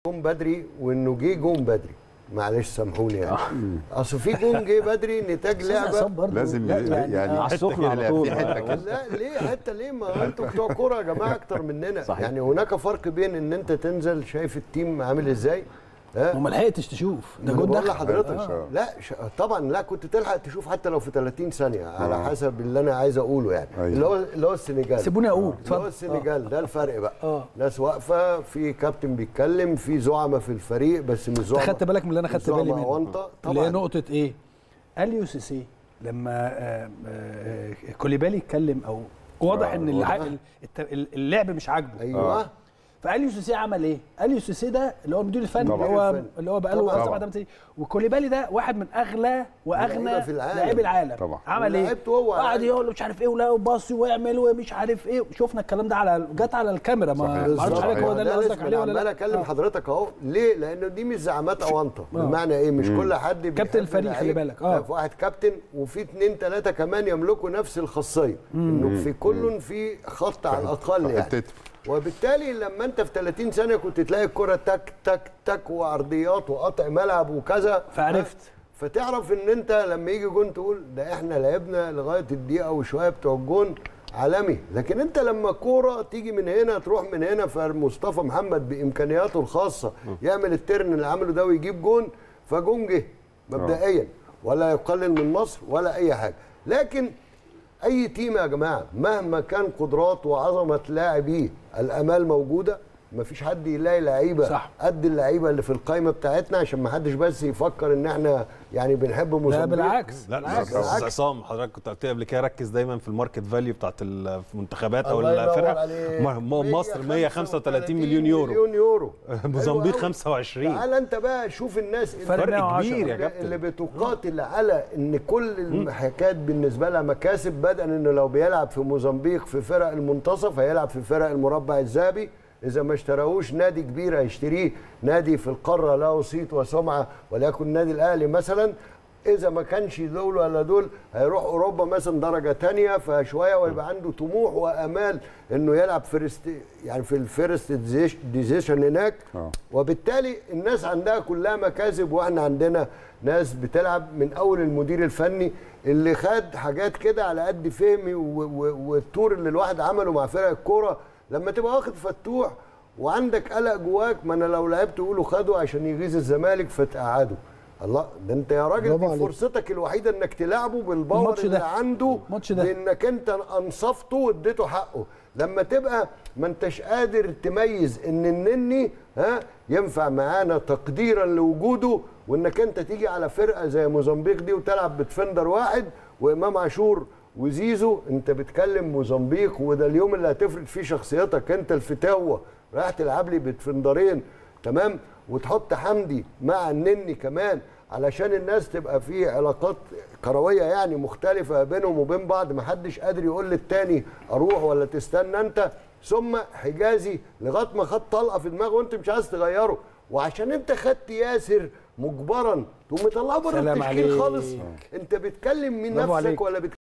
جون بدري وانه جه جون بدري معلش سامحوني يعني اصل في جون جه بدري نتاج لعبه برضه لازم لا، يعني- يعني على السخن حتة على كده، طول في حتة آه. كده. لا ليه حتى ليه ما انتوا بتوع كوره يا جماعه اكتر مننا صحيح. يعني هناك فرق بين ان انت تنزل شايف التيم عامل ازاي ها وما لحقتش تشوف ده ده جول بقول دخل لحضرتك آه. لا ش... طبعا لا كنت تلحق تشوف حتى لو في 30 ثانيه على آه. حسب اللي انا عايز اقوله يعني أيوة. اللي هو اللي هو السنغال سيبوني اقول اللي هو اتفضل السنغال ده الفرق بقى آه. ناس واقفه في كابتن بيتكلم في زعماء في الفريق بس مش انت زعماء خدت بالك من اللي انا مش خدت بالي زعماء منه أونطة. اللي هي طبعا نقطه ايه اليو سي سي لما آه، آه، كوليبالي يتكلم او واضح آه، ان واضح. اللع- الت- اللعب مش عاجبه ايوه فاليو سي سي عمل ايه؟ اليو سي سي ده اللي هو المدير الفني اللي طبعا. هو الفني. اللي هو بقاله طبعا. سبع طبعا. ثمان سنين وكوليبالي ده واحد من اغلى واغنى لعيبة في العالم. لاعبي العالم طبعا. عمل ايه؟ ولعبته هو قعد عادي. يقول له مش عارف ايه ولا وباصي ويعمل ومش عارف ايه شفنا الكلام ده على جت على الكاميرا ما صحيح. ما اعرفش حضرتك هو ده اللي لازم قصدك عليه ولا عمال لا اكلم آه. حضرتك اهو ليه لان دي مش زعامات اونطه بمعنى ايه مش كل حد بيحب كابتن الفريق، خلي لعيب. بالك. آه. لا، في واحد كابتن وفي اثنين ثلاثه كمان يملكوا نفس الخاصيه انه في كل في خط على الاقل يعني حتته. وبالتالي لما انت في 30 ثانيه كنت تلاقي الكره تك تك تك وعرضيات وقطع ملعب وكذا فعرفت. فتعرف ان انت لما يجي جون تقول ده احنا لعبنا لغايه الدقيقه وشويه بتوع الجون عالمي لكن انت لما كوره تيجي من هنا تروح من هنا فمصطفى محمد بامكانياته الخاصه يعمل الترن اللي عمله ده ويجيب جون فجون جه مبدئيا ولا يقلل من مصر ولا اي حاجه لكن اي تيم يا جماعه مهما كان قدرات وعظمه لاعبيه الامال موجوده مفيش حد يلاقي لعيبه صح. قد اللعيبه اللي في القائمه بتاعتنا عشان ما حدش بس يفكر ان احنا يعني بنحب لا موزمبيق بالعكس لا بالعكس. بالعكس أستاذ عصام حضرتك كنت قلت لي قبل كده ركز دايما في الماركت فاليو بتاعت المنتخبات او الله ينور الفرق عليك. م- م- مصر 135 مليون يورو مليون يورو موزمبيق حلو أوي. 25 تعال انت بقى شوف الناس اللي- فرق فرق 110. كبير يا اللي- كابتن اللي بتقاتل على ان كل المحاكات بالنسبه لها مكاسب بدءا انه لو بيلعب في موزمبيق في فرق المنتصف هيلعب في فرق المربع الذهبي اذا ما اشتراهوش نادي كبير هيشتريه نادي في القاره له صيت وسمعه وليكن النادي الاهلي مثلا اذا ما كانش دول ولا دول هيروح اوروبا مثلا درجه تانية فشويه ويبقى عنده طموح وامال انه يلعب فيرست يعني في الفيرست ديزيشن هناك آه. وبالتالي الناس عندها كلها مكاسب واحنا عندنا ناس بتلعب من اول المدير الفني اللي خد حاجات كده على قد فهمي و- و- والتور اللي الواحد عمله مع فرق الكوره لما تبقى واخد فتوح وعندك قلق جواك ما انا لو لعبت يقولوا خده عشان يغيظ الزمالك فتقعده الله ده انت يا راجل برافو دي عليك. فرصتك الوحيده انك تلعبه بالباور الماتش اللي ده. عنده الماتش ده. بانك انت انصفته واديته حقه لما تبقى ما انتش قادر تميز ان النني ها ينفع معانا تقديرا لوجوده وانك انت تيجي على فرقه زي موزمبيق دي وتلعب بتفندر واحد وامام عاشور وزيزو انت بتكلم موزمبيق وده اليوم اللي هتفرض فيه شخصيتك انت الفتاوه رايح تلعب لي بتفندرين تمام وتحط حمدي مع النني كمان علشان الناس تبقى في علاقات كرويه يعني مختلفه بينهم وبين بعض ما حدش قادر يقول للتاني اروح ولا تستنى انت ثم حجازي لغايه ما خد طلقه في دماغه وانت مش عايز تغيره وعشان انت خدت ياسر مجبرا تقوم مطلعه بره سلام التشكيل عليك. خالص انت بتكلم من برافو نفسك عليك. ولا